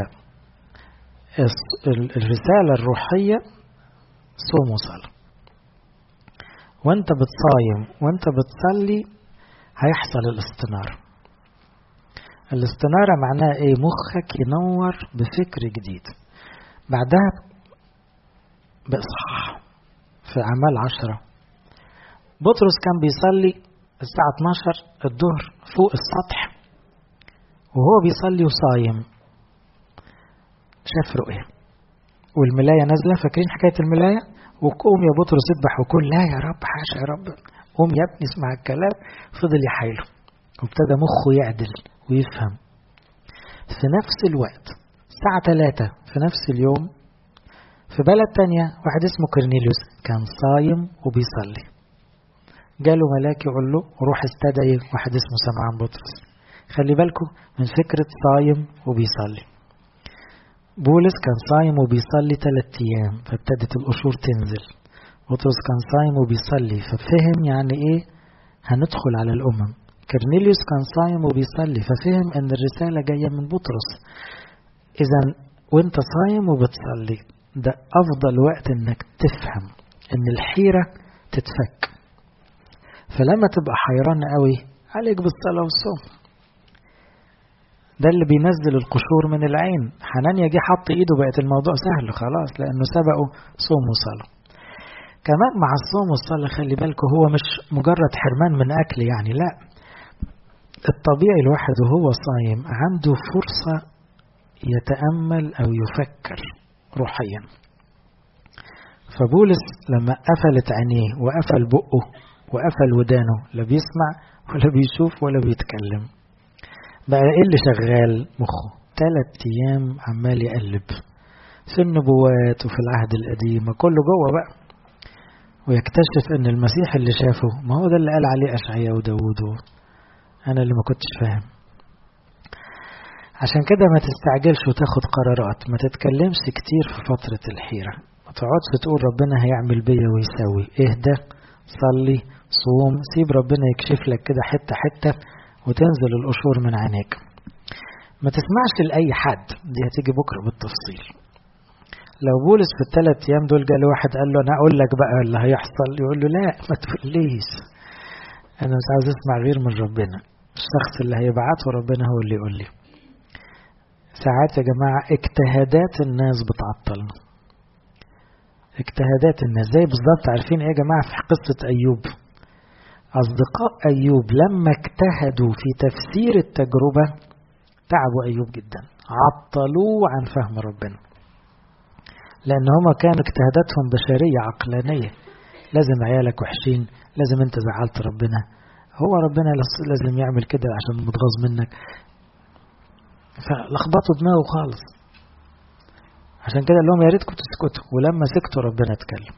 الرسالة الروحية صوم وصلاة وانت بتصايم وانت بتصلي هيحصل الاستنارة الاستنارة معناها ايه مخك ينور بفكر جديد بعدها بإصحاح في أعمال عشرة بطرس كان بيصلي الساعة 12 الظهر فوق السطح وهو بيصلي وصايم شاف رؤية والملاية نازلة فاكرين حكاية الملاية وقوم يا بطرس اذبح وكل لا يا رب حاشا يا رب قوم يا ابني اسمع الكلام فضل يحايله وابتدى مخه يعدل ويفهم في نفس الوقت الساعة 3 في نفس اليوم في بلد تانية واحد اسمه كرنيليوس كان صايم وبيصلي جاله ملاك يقول له روح استدعي واحد اسمه سمعان بطرس خلي بالكم من فكرة صايم وبيصلي بولس كان صايم وبيصلي ثلاث أيام فابتدت القشور تنزل بطرس كان صايم وبيصلي ففهم يعني إيه هندخل على الأمم كرنيليوس كان صايم وبيصلي ففهم أن الرسالة جاية من بطرس إذا وأنت صايم وبتصلي ده أفضل وقت إنك تفهم إن الحيرة تتفك فلما تبقى حيران قوي عليك بالصلاة والصوم ده اللي بينزل القشور من العين حنانيا جه حط ايده بقت الموضوع سهل خلاص لانه سبقه صوم وصلاه كمان مع الصوم والصلاة خلي بالكم هو مش مجرد حرمان من أكل يعني لا الطبيعي الواحد وهو صايم عنده فرصة يتأمل أو يفكر روحيا فبولس لما قفلت عينيه وقفل بقه وقفل ودانه لا بيسمع ولا بيشوف ولا بيتكلم بقى ايه اللي شغال مخه ثلاث ايام عمال يقلب في النبوات وفي العهد القديم كله جوه بقى ويكتشف ان المسيح اللي شافه ما هو ده اللي قال عليه اشعياء وداوود انا اللي ما كنتش فاهم عشان كده ما تستعجلش وتاخد قرارات ما تتكلمش كتير في فترة الحيرة ما تقعدش تقول ربنا هيعمل بيا ويسوي اهدى صلي صوم سيب ربنا يكشف لك كده حتة حتة وتنزل القشور من عينيك ما تسمعش لأي حد دي هتيجي بكرة بالتفصيل لو بولس في الثلاث أيام دول جاله واحد قال له أنا أقول لك بقى اللي هيحصل يقول له لا ما تقوليش أنا مش عاوز أسمع غير من ربنا الشخص اللي هيبعته ربنا هو اللي يقول لي ساعات يا جماعة اجتهادات الناس بتعطلنا اجتهادات الناس زي بالظبط عارفين ايه يا جماعة في قصة أيوب أصدقاء أيوب لما اجتهدوا في تفسير التجربة تعبوا أيوب جدا عطلوه عن فهم ربنا لأن هما كانوا اجتهاداتهم بشرية عقلانية لازم عيالك وحشين لازم انت زعلت ربنا هو ربنا لازم يعمل كده عشان متغاظ منك فلخبطوا دماغه خالص عشان كده قال لهم يا ريتكم تسكتوا ولما سكتوا ربنا اتكلم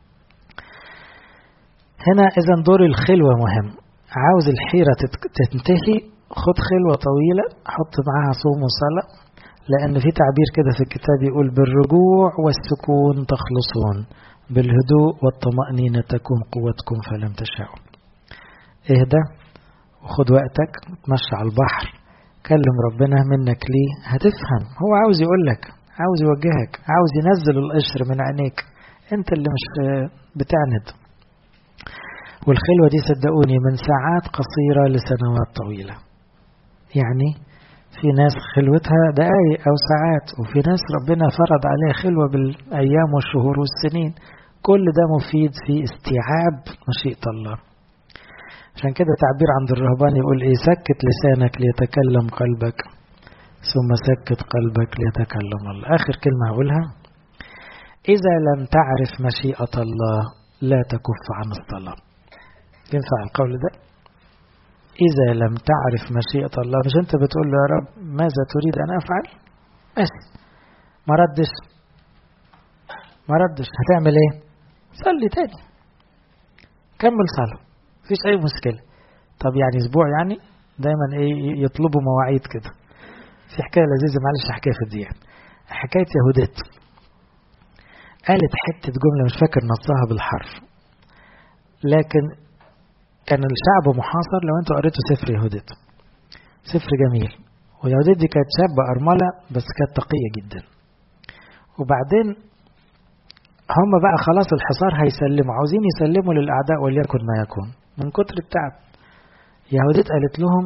هنا اذا دور الخلوة مهم عاوز الحيرة تنتهي خد خلوة طويلة حط معاها صوم وصلاة لأن في تعبير كده في الكتاب يقول بالرجوع والسكون تخلصون بالهدوء والطمأنينة تكون قوتكم فلم تشاءوا اهدى وخد وقتك تمشي على البحر كلم ربنا منك ليه هتفهم هو عاوز يقول لك عاوز يوجهك عاوز ينزل القشر من عينيك انت اللي مش بتعند والخلوة دي صدقوني من ساعات قصيرة لسنوات طويلة يعني في ناس خلوتها دقايق أو ساعات وفي ناس ربنا فرض عليها خلوة بالأيام والشهور والسنين كل ده مفيد في استيعاب مشيئة الله عشان كده تعبير عند الرهبان يقول ايه سكت لسانك ليتكلم قلبك ثم سكت قلبك ليتكلم الله آخر كلمة هقولها إذا لم تعرف مشيئة الله لا تكف عن الصلاة ينفع القول ده إذا لم تعرف مشيئة الله مش أنت بتقول له يا رب ماذا تريد أن أفعل بس ما ردش ما ردش هتعمل إيه صلي تاني كمل صلاة مفيش أي مشكلة طب يعني أسبوع يعني دايما إيه يطلبوا مواعيد كده في حكاية لذيذة معلش حكاية في الدقيقة حكاية يهودات قالت حتة جملة مش فاكر نصها بالحرف لكن كان الشعب محاصر لو انتوا قريتوا سفر يهودت سفر جميل ويهودت دي كانت شابة أرملة بس كانت تقية جدا وبعدين هم بقى خلاص الحصار هيسلموا عاوزين يسلموا للأعداء وليكن ما يكون من كتر التعب يهوديت قالت لهم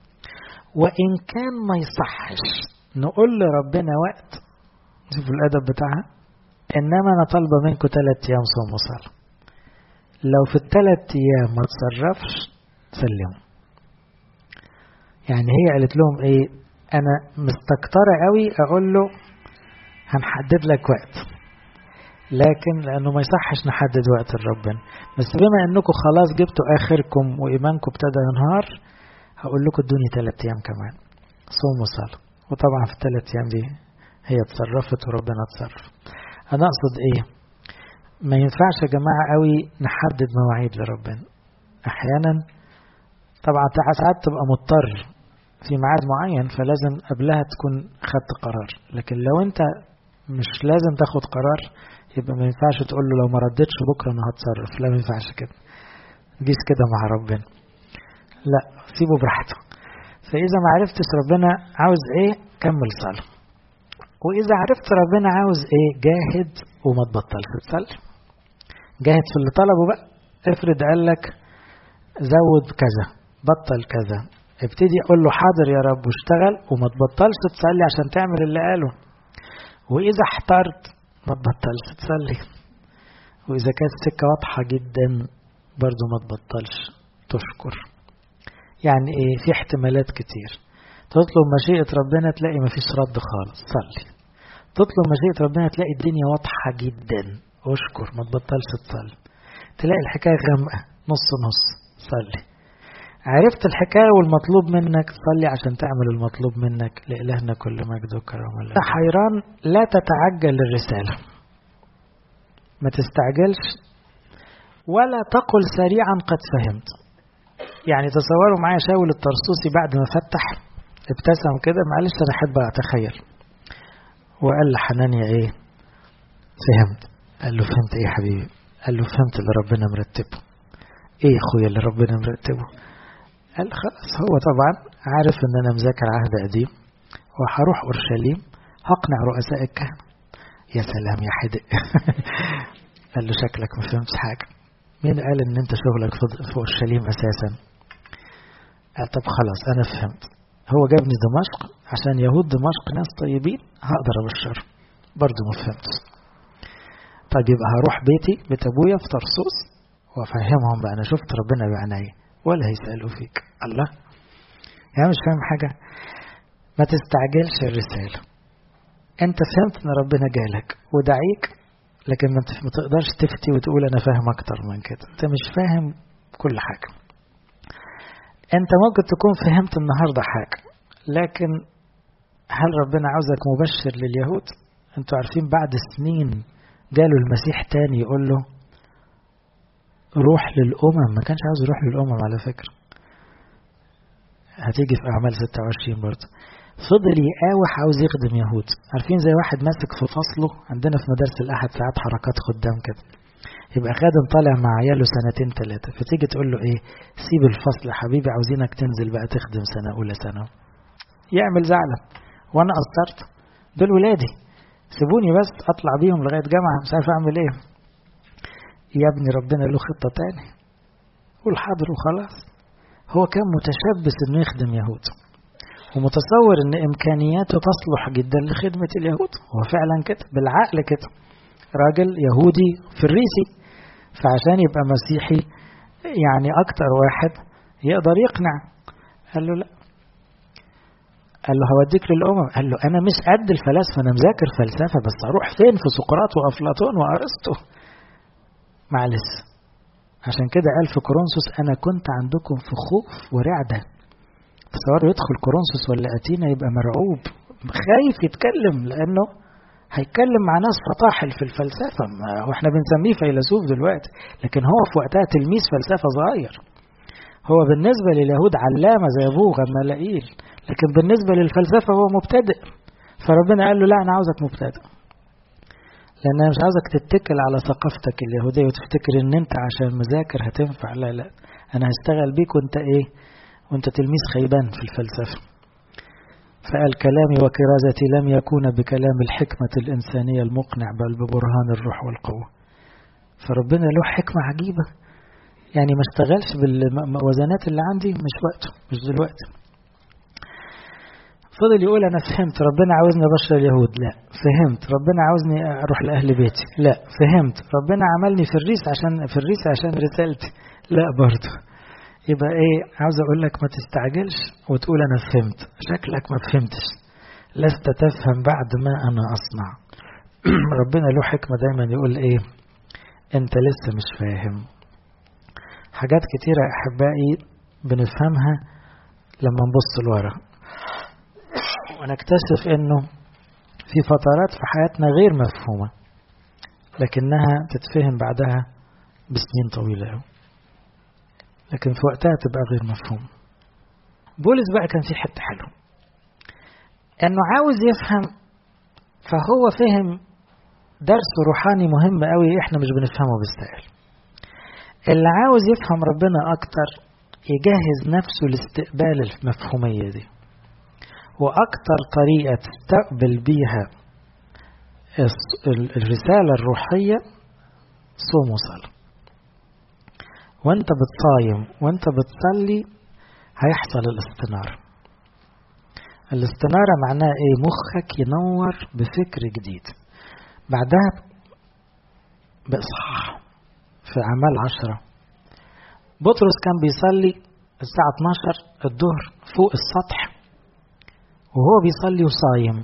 وإن كان ما يصحش نقول لربنا وقت شوفوا الأدب بتاعها إنما أنا طالبة منكم ثلاث أيام صوم وصلاة لو في الثلاث أيام ما تصرفش سلموا يعني هي قالت لهم إيه أنا مستكترة قوي أقول له هنحدد لك وقت لكن لأنه ما يصحش نحدد وقت لربنا بس بما أنكم خلاص جبتوا آخركم وإيمانكم ابتدى ينهار هقول لكم ادوني ثلاث أيام كمان صوم وصلاة وطبعا في الثلاث أيام دي هي اتصرفت وربنا اتصرف أنا أقصد إيه ما ينفعش يا جماعة قوي نحدد مواعيد لربنا أحيانا طبعا ساعات تبقى مضطر في ميعاد معين فلازم قبلها تكون خدت قرار لكن لو انت مش لازم تاخد قرار يبقى ما ينفعش تقول له لو ما ردتش بكره انا هتصرف لا ما ينفعش كده جيس كده مع ربنا لا سيبه براحته فاذا ما عرفتش ربنا عاوز ايه كمل صلاه واذا عرفت ربنا عاوز ايه جاهد وما تبطلش تصلي جاهد في اللي طلبه بقى افرض قال لك زود كذا بطل كذا ابتدي قول له حاضر يا رب واشتغل وما تبطلش تصلي عشان تعمل اللي قاله واذا احترت ما تبطلش تصلي واذا كانت السكه واضحه جدا برضو ما تبطلش تشكر يعني ايه في احتمالات كتير تطلب مشيئة ربنا تلاقي مفيش رد خالص صلي تطلب مشيئة ربنا تلاقي الدنيا واضحة جدا اشكر ما تبطلش تصلي تلاقي الحكاية غامقة نص نص صلي عرفت الحكاية والمطلوب منك تصلي عشان تعمل المطلوب منك لإلهنا كل مجد وكرم الله حيران لا تتعجل الرسالة ما تستعجلش ولا تقل سريعا قد فهمت يعني تصوروا معايا شاول الطرسوسي بعد ما فتح ابتسم كده معلش انا احب اتخيل وقال لحنانيا ايه فهمت قال له فهمت ايه يا حبيبي قال له فهمت اللي ربنا مرتبه ايه يا اخويا اللي ربنا مرتبه قال خلاص هو طبعا عارف ان انا مذاكر عهد قديم وهروح اورشليم هقنع رؤساء الكهنه يا سلام يا حدق قال له شكلك ما فهمتش حاجه مين قال ان انت شغلك في اورشليم اساسا قال طب خلاص انا فهمت هو جابني دمشق عشان يهود دمشق ناس طيبين هقدر ابشر برضه ما فهمتش طيب يبقى هروح بيتي بيت ابويا في طرسوس وافهمهم بقى انا شفت ربنا بعيني ولا هيسالوا فيك الله يعني مش فاهم حاجه ما تستعجلش الرساله انت فهمت ان ربنا جالك ودعيك لكن ما تقدرش تفتي وتقول انا فاهم اكتر من كده انت مش فاهم كل حاجه انت ممكن تكون فهمت النهارده حاجه لكن هل ربنا عاوزك مبشر لليهود انتوا عارفين بعد سنين جاله المسيح تاني يقول له روح للأمم ما كانش عاوز يروح للأمم على فكرة هتيجي في أعمال 26 برضه فضل يقاوح عاوز يخدم يهود عارفين زي واحد ماسك في فصله عندنا في مدارس الأحد ساعات حركات خدام كده يبقى خادم طالع مع عياله سنتين ثلاثة فتيجي تقول له ايه سيب الفصل يا حبيبي عاوزينك تنزل بقى تخدم سنة أولى سنة يعمل زعلة وأنا قصرت دول ولادي سيبوني بس أطلع بيهم لغاية جامعة مش عارف أعمل إيه يا ابني ربنا له خطة تاني قول حاضر وخلاص هو كان متشبث انه يخدم يهود ومتصور ان امكانياته تصلح جدا لخدمة اليهود هو فعلا كده بالعقل كده راجل يهودي فريسي فعشان يبقى مسيحي يعني اكتر واحد يقدر يقنع قال له لا قال له هوديك للأمم قال له أنا مش قد الفلاسفة أنا مذاكر فلسفة بس أروح فين في سقراط وأفلاطون وأرسطو معلش عشان كده قال في كورنثوس انا كنت عندكم في خوف ورعده تصوروا يدخل كورنثوس ولا اتينا يبقى مرعوب خايف يتكلم لانه هيتكلم مع ناس فطاحل في الفلسفه واحنا بنسميه فيلسوف دلوقتي لكن هو في وقتها تلميذ فلسفه صغير هو بالنسبه لليهود علامه زي ابوه غمالائيل لكن بالنسبه للفلسفه هو مبتدئ فربنا قال له لا انا عاوزك مبتدئ لان انا مش عاوزك تتكل على ثقافتك اليهوديه وتفتكر ان انت عشان مذاكر هتنفع لا لا انا هشتغل بيك وانت ايه وانت تلميذ خيبان في الفلسفه فقال كلامي وكرازتي لم يكون بكلام الحكمة الإنسانية المقنع بل ببرهان الروح والقوة فربنا له حكمة عجيبة يعني ما اشتغلش بالوزنات اللي عندي مش وقته مش دلوقتي فضل يقول أنا فهمت ربنا عاوزني أبشر اليهود لا فهمت ربنا عاوزني أروح لأهل بيتي لا فهمت ربنا عملني في الريس عشان في الريس عشان رسالتي لا برضه يبقى ايه عاوز اقول لك ما تستعجلش وتقول انا فهمت شكلك ما فهمتش لست تفهم بعد ما انا اصنع ربنا له حكمه دايما يقول ايه انت لسه مش فاهم حاجات كتيره احبائي بنفهمها لما نبص لورا ونكتشف انه في فترات في حياتنا غير مفهومه لكنها تتفهم بعدها بسنين طويله قوي لكن في وقتها تبقى غير مفهوم بولس بقى كان في حته حلوه انه عاوز يفهم فهو فهم درس روحاني مهم قوي احنا مش بنفهمه بالسهل اللي عاوز يفهم ربنا اكتر يجهز نفسه لاستقبال المفهوميه دي واكتر طريقه تستقبل بيها الرساله الروحيه صوم وصلاه وانت بتصايم وانت بتصلي هيحصل الاستنارة الاستنارة معناها ايه مخك ينور بفكر جديد بعدها بإصحاح في أعمال عشرة بطرس كان بيصلي الساعة 12 الظهر فوق السطح وهو بيصلي وصايم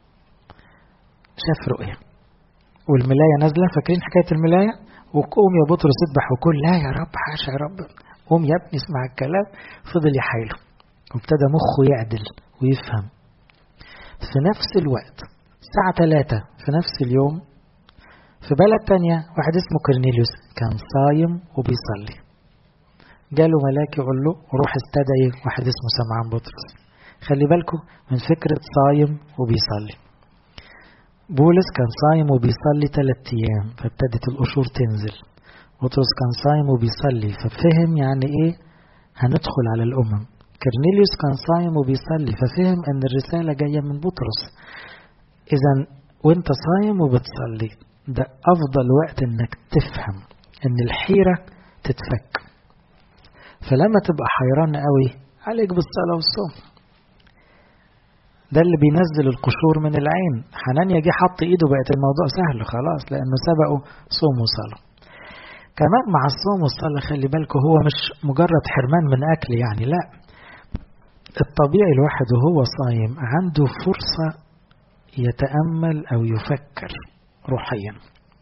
شاف رؤية والملاية نازلة فاكرين حكاية الملاية وقوم يا بطرس اذبح وكل لا يا رب حاشا يا رب قوم يا ابني اسمع الكلام فضل يحايله وابتدى مخه يعدل ويفهم في نفس الوقت الساعة ثلاثة في نفس اليوم في بلد تانية واحد اسمه كورنيليوس كان صايم وبيصلي جاله ملاك يقول له روح استدعي واحد اسمه سمعان بطرس خلي بالكم من فكرة صايم وبيصلي بولس كان صايم وبيصلي ثلاث أيام فابتدت القشور تنزل بطرس كان صايم وبيصلي ففهم يعني إيه هندخل على الأمم كرنيليوس كان صايم وبيصلي ففهم أن الرسالة جاية من بطرس إذا وأنت صايم وبتصلي ده أفضل وقت إنك تفهم إن الحيرة تتفك فلما تبقى حيران قوي عليك بالصلاة والصوم ده اللي بينزل القشور من العين حنانيا جه حط ايده بقت الموضوع سهل خلاص لانه سبقه صوم وصلاه كمان مع الصوم والصلاه خلي بالكم هو مش مجرد حرمان من اكل يعني لا الطبيعي الواحد وهو صايم عنده فرصه يتامل او يفكر روحيا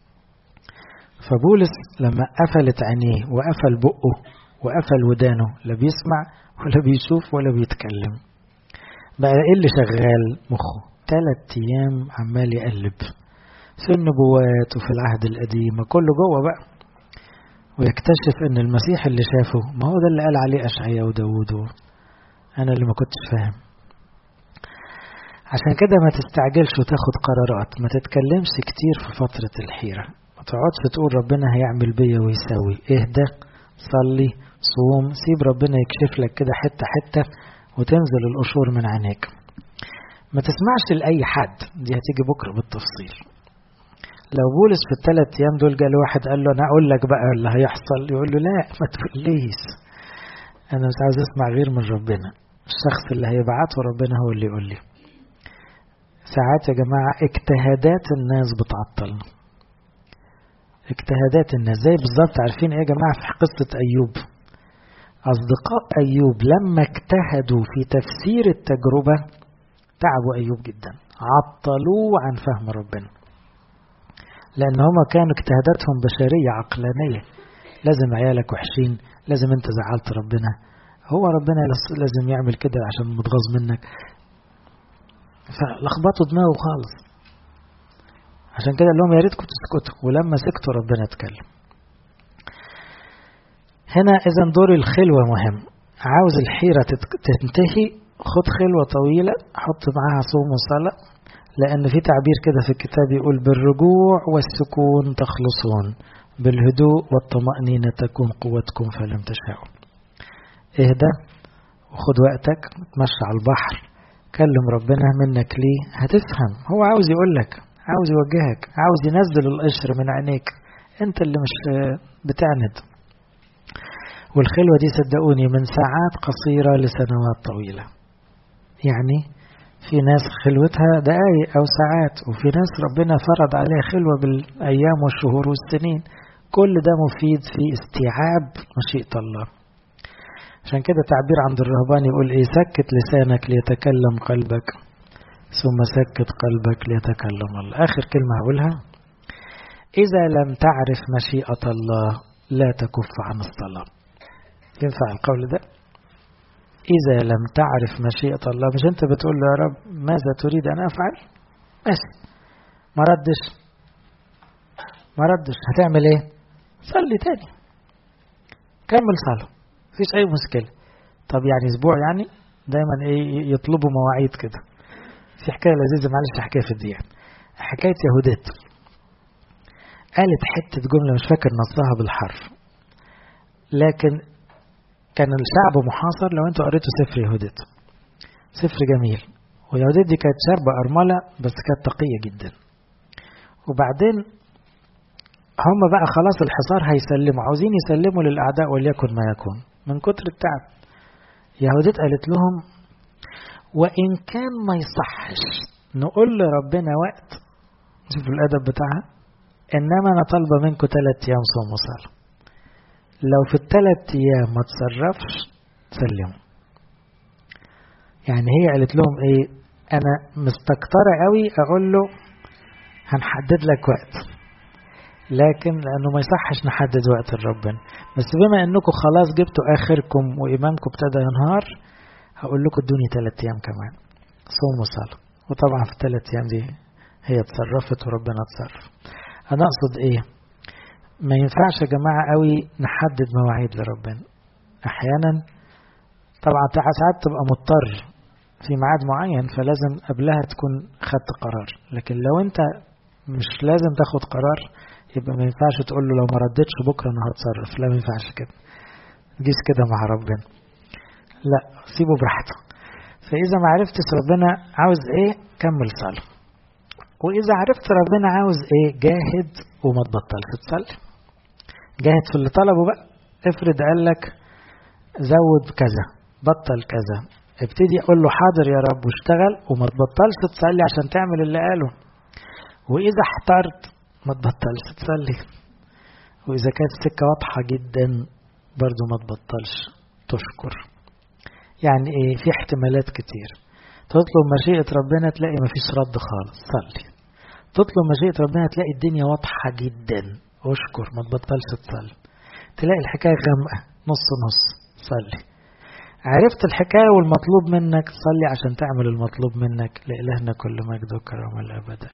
فبولس لما قفلت عينيه وقفل بقه وقفل ودانه لا بيسمع ولا بيشوف ولا بيتكلم بقى ايه اللي شغال مخه ثلاث ايام عمال يقلب في النبوات وفي العهد القديم كله جوه بقى ويكتشف ان المسيح اللي شافه ما هو ده اللي قال عليه اشعياء وداوود انا اللي ما كنتش فاهم عشان كده ما تستعجلش وتاخد قرارات ما تتكلمش كتير في فترة الحيرة ما تقعدش تقول ربنا هيعمل بيا ويساوي اهدى صلي صوم سيب ربنا يكشف لك كده حتة حتة وتنزل القشور من عينيك ما تسمعش لأي حد دي هتيجي بكرة بالتفصيل لو بولس في الثلاث أيام دول جاله واحد قال له أنا أقول لك بقى اللي هيحصل يقول له لا ما تقوليش أنا مش عاوز أسمع غير من ربنا الشخص اللي هيبعته ربنا هو اللي يقول لي ساعات يا جماعة اجتهادات الناس بتعطلنا اجتهادات الناس زي بالظبط عارفين ايه يا جماعة في قصة أيوب أصدقاء أيوب لما اجتهدوا في تفسير التجربة تعبوا أيوب جدا عطلوه عن فهم ربنا لأن هما كانوا اجتهاداتهم بشرية عقلانية لازم عيالك وحشين لازم انت زعلت ربنا هو ربنا لازم يعمل كده عشان متغاظ منك فلخبطوا دماغه خالص عشان كده قال لهم يا ريتكم تسكتوا ولما سكتوا ربنا اتكلم هنا اذا دور الخلوة مهم عاوز الحيرة تنتهي خد خلوة طويلة حط معاها صوم وصلاة لأن في تعبير كده في الكتاب يقول بالرجوع والسكون تخلصون بالهدوء والطمأنينة تكون قوتكم فلم تشاءوا اهدى وخد وقتك تمشي على البحر كلم ربنا منك ليه هتفهم هو عاوز يقول لك عاوز يوجهك عاوز ينزل القشر من عينيك انت اللي مش بتعند والخلوة دي صدقوني من ساعات قصيرة لسنوات طويلة يعني في ناس خلوتها دقايق أو ساعات وفي ناس ربنا فرض عليها خلوة بالأيام والشهور والسنين كل ده مفيد في استيعاب مشيئة الله عشان كده تعبير عند الرهبان يقول ايه سكت لسانك ليتكلم قلبك ثم سكت قلبك ليتكلم الله آخر كلمة هقولها إذا لم تعرف مشيئة الله لا تكف عن الصلاة ينفع القول ده إذا لم تعرف مشيئة الله مش أنت بتقول له يا رب ماذا تريد أن أفعل ماشي ما ردش ما ردش هتعمل إيه صلي تاني كمل صلاة مفيش أي مشكلة طب يعني أسبوع يعني دايما إيه يطلبوا مواعيد كده في حكاية لذيذة معلش حكاية في الدقيقة حكاية يهودات قالت حتة جملة مش فاكر نصها بالحرف لكن كان الشعب محاصر لو انتوا قريتوا سفر يهودت سفر جميل ويهودت دي كانت شاربة أرملة بس كانت تقية جدا وبعدين هم بقى خلاص الحصار هيسلموا عاوزين يسلموا للأعداء وليكن ما يكون من كتر التعب يهودت قالت لهم وإن كان ما يصحش نقول لربنا وقت شوفوا الأدب بتاعها إنما أنا طالبة منكم ثلاث أيام صوم وصلاة لو في الثلاث أيام ما تصرفش سلموا يعني هي قالت لهم إيه أنا مستكترة قوي أقول له هنحدد لك وقت لكن لأنه ما يصحش نحدد وقت لربنا بس بما أنكم خلاص جبتوا آخركم وإيمانكم ابتدى ينهار هقول لكم ادوني ثلاث أيام كمان صوم وصلاة وطبعا في الثلاث أيام دي هي اتصرفت وربنا اتصرف أنا أقصد إيه ما ينفعش يا جماعة قوي نحدد مواعيد لربنا أحيانا طبعا ساعات تبقى مضطر في ميعاد معين فلازم قبلها تكون خدت قرار لكن لو أنت مش لازم تاخد قرار يبقى ما ينفعش تقول له لو ما ردتش بكرة أنا هتصرف لا ما ينفعش كده تجيش كده مع ربنا لا سيبه براحته فإذا ما عرفتش ربنا عاوز إيه كمل صلاة وإذا عرفت ربنا عاوز إيه جاهد وما تبطلش تصلي جاهد في اللي طلبه بقى افرض قال لك زود كذا بطل كذا ابتدي اقول له حاضر يا رب واشتغل وما تبطلش تصلي عشان تعمل اللي قاله واذا احترت ما تبطلش تصلي واذا كانت السكه واضحه جدا برضو ما تبطلش تشكر يعني ايه في احتمالات كتير تطلب مشيئة ربنا تلاقي مفيش رد خالص صلي تطلب مشيئة ربنا تلاقي الدنيا واضحة جدا اشكر ما تبطلش تصلي تلاقي الحكاية غامقة نص نص صلي عرفت الحكاية والمطلوب منك صلي عشان تعمل المطلوب منك لإلهنا كل مجد وكرامة الأبد